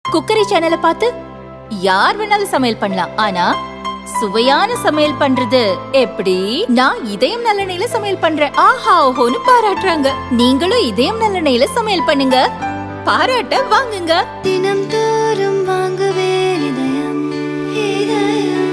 cookery சேனலை பார்த்து யார் வேணாலும் சமையல் பண்ணலாம் ஆனா சுவையான சமையல் பண்றது எப்படி நான் இதயம் நல்லெண்ணெயில சமையல் பண்றேன் ஆஹா ஓஹோன்னு பாராட்டுறாங்க நீங்களும் இதயம் நல்லெண்ணெயில சமையல் பண்ணுங்க பாராட்ட வாங்குங்க தினம் தோறும் வாங்குவே இதயம் இதயம்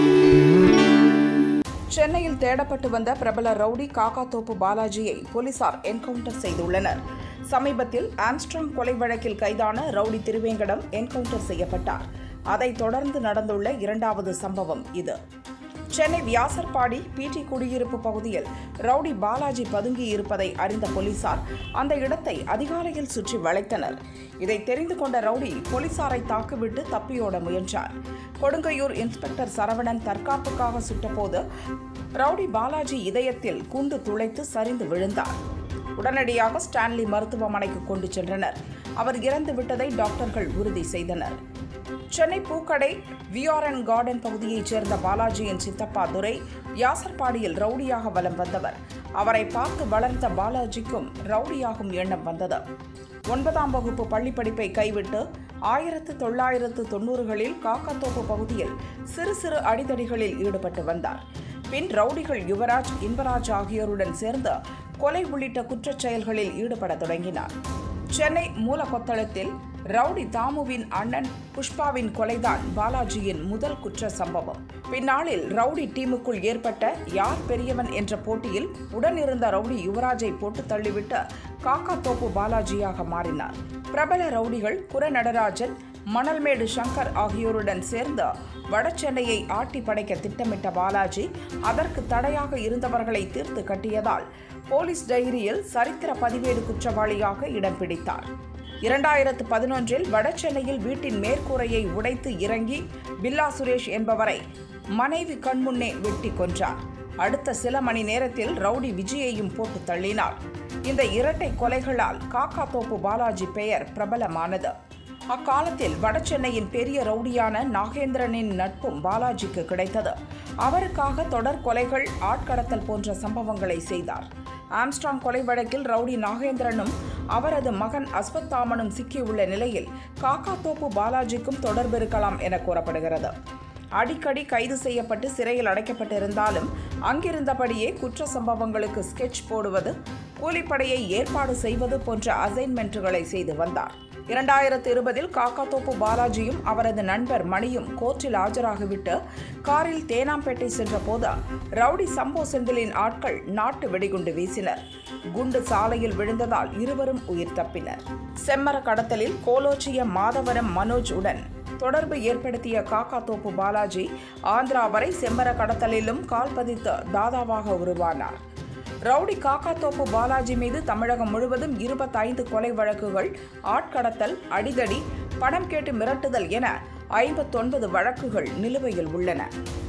சென்னையில் தேடப்பட்டு வந்த பிரபல ரவுடி காக்காத்தோப்பு பாலாஜியை போலீசார் என்கவுண்டர் செய்துள்ளனர் சமீபத்தில் ஆம்ஸ்ட்ராங் கொலை வழக்கில் கைதான ரவுடி திருவேங்கடம் என்கவுண்டர் செய்யப்பட்டார் அதைத் தொடர்ந்து நடந்துள்ள இரண்டாவது சம்பவம் இது சென்னை வியாசர்பாடி பிடி குடியிருப்பு பகுதியில் ரவுடி பாலாஜி பதுங்கி இருப்பதை அறிந்த போலீசார் அந்த இடத்தை அதிகாலையில் சுற்றி வளைத்தனர் இதை தெரிந்து கொண்ட ரவுடி போலீசாரை தாக்கிவிட்டு தப்பியோட முயன்றார் கொடுங்கையூர் இன்ஸ்பெக்டர் சரவணன் தற்காப்புக்காக சுட்டபோது ரவுடி பாலாஜி இதயத்தில் குண்டு துளைத்து சரிந்து விழுந்தார் உடனடியாக ஸ்டான்லி மருத்துவமனைக்கு கொண்டு சென்றனர் அவர் இறந்து விட்டதை டாக்டர்கள் உறுதி செய்தனர் சென்னை பூக்கடை விஆர்என் கார்டன் பகுதியைச் சேர்ந்த பாலாஜியின் சித்தப்பா துரை வியாசர்பாடியில் ரவுடியாக வலம் வந்தவர் அவரை பார்த்து வளர்ந்த பாலாஜிக்கும் ரவுடியாகும் எண்ணம் வந்தது ஒன்பதாம் வகுப்பு பள்ளிப்படிப்பை கைவிட்டு ஆயிரத்து தொள்ளாயிரத்து தொண்ணூறுகளில் காக்காத்தோப்பு பகுதியில் சிறு சிறு அடிதடிகளில் ஈடுபட்டு வந்தார் பின் ரவுடிகள் யுவராஜ் இன்பராஜ் ஆகியோருடன் சேர்ந்து கொலை உள்ளிட்ட குற்றச் செயல்களில் ஈடுபட தொடங்கினார் சென்னை மூலக்கொத்தளத்தில் ரவுடி தாமுவின் அண்ணன் புஷ்பாவின் கொலைதான் பாலாஜியின் முதல் குற்ற சம்பவம் பின்னாளில் ரவுடி டீமுக்குள் ஏற்பட்ட யார் பெரியவன் என்ற போட்டியில் உடனிருந்த ரவுடி யுவராஜை போட்டு தள்ளிவிட்டு காக்காத்தோப்பு பாலாஜியாக மாறினார் பிரபல ரவுடிகள் குர நடராஜன் மணல்மேடு சங்கர் ஆகியோருடன் சேர்ந்து வடசென்னையை ஆட்டி படைக்க திட்டமிட்ட பாலாஜி அதற்கு தடையாக இருந்தவர்களை தீர்த்து கட்டியதால் போலீஸ் டைரியில் சரித்திர பதிவேடு குற்றவாளியாக இடம் பிடித்தார் இரண்டாயிரத்து பதினொன்றில் வடசென்னையில் வீட்டின் மேற்கூரையை உடைத்து இறங்கி பில்லா சுரேஷ் என்பவரை மனைவி கண்முன்னே வெட்டி கொன்றார் அடுத்த சில மணி நேரத்தில் ரவுடி விஜயையும் போட்டு தள்ளினார் இந்த இரட்டை கொலைகளால் காக்காத்தோப்பு பாலாஜி பெயர் பிரபலமானது அக்காலத்தில் வடசென்னையின் பெரிய ரவுடியான நாகேந்திரனின் நட்பும் பாலாஜிக்கு கிடைத்தது அவருக்காக தொடர் கொலைகள் ஆட்கடத்தல் போன்ற சம்பவங்களை செய்தார் ஆம்ஸ்ட்ராங் கொலை வழக்கில் ரவுடி நாகேந்திரனும் அவரது மகன் அஸ்வத்தாமனும் சிக்கியுள்ள நிலையில் காக்காத்தோப்பு பாலாஜிக்கும் தொடர்பு இருக்கலாம் என கூறப்படுகிறது அடிக்கடி கைது செய்யப்பட்டு சிறையில் அடைக்கப்பட்டிருந்தாலும் அங்கிருந்தபடியே குற்ற சம்பவங்களுக்கு ஸ்கெட்ச் போடுவது கூலிப்படையை ஏற்பாடு செய்வது போன்ற அசைன்மெண்ட்டுகளை செய்து வந்தார் இரண்டாயிரத்து இருபதில் காக்காத்தோப்பு பாலாஜியும் அவரது நண்பர் மணியும் கோர்ட்டில் ஆஜராகிவிட்டு காரில் தேனாம்பேட்டை சென்றபோது ரவுடி சம்போ செந்திலின் ஆட்கள் நாட்டு வெடிகுண்டு வீசினர் குண்டு சாலையில் விழுந்ததால் இருவரும் உயிர் தப்பினர் செம்மர கடத்தலில் கோலோச்சிய மாதவரம் மனோஜ் உடன் தொடர்பு ஏற்படுத்திய காக்காத்தோப்பு பாலாஜி ஆந்திரா வரை செம்மர கடத்தலிலும் கால் பதித்து தாதாவாக உருவானார் ரவுடி காக்காத்தோப்பு பாலாஜி மீது தமிழகம் முழுவதும் இருபத்தைந்து கொலை வழக்குகள் ஆட்கடத்தல் அடிதடி பணம் கேட்டு மிரட்டுதல் என ஐம்பத்தொன்பது வழக்குகள் நிலுவையில் உள்ளன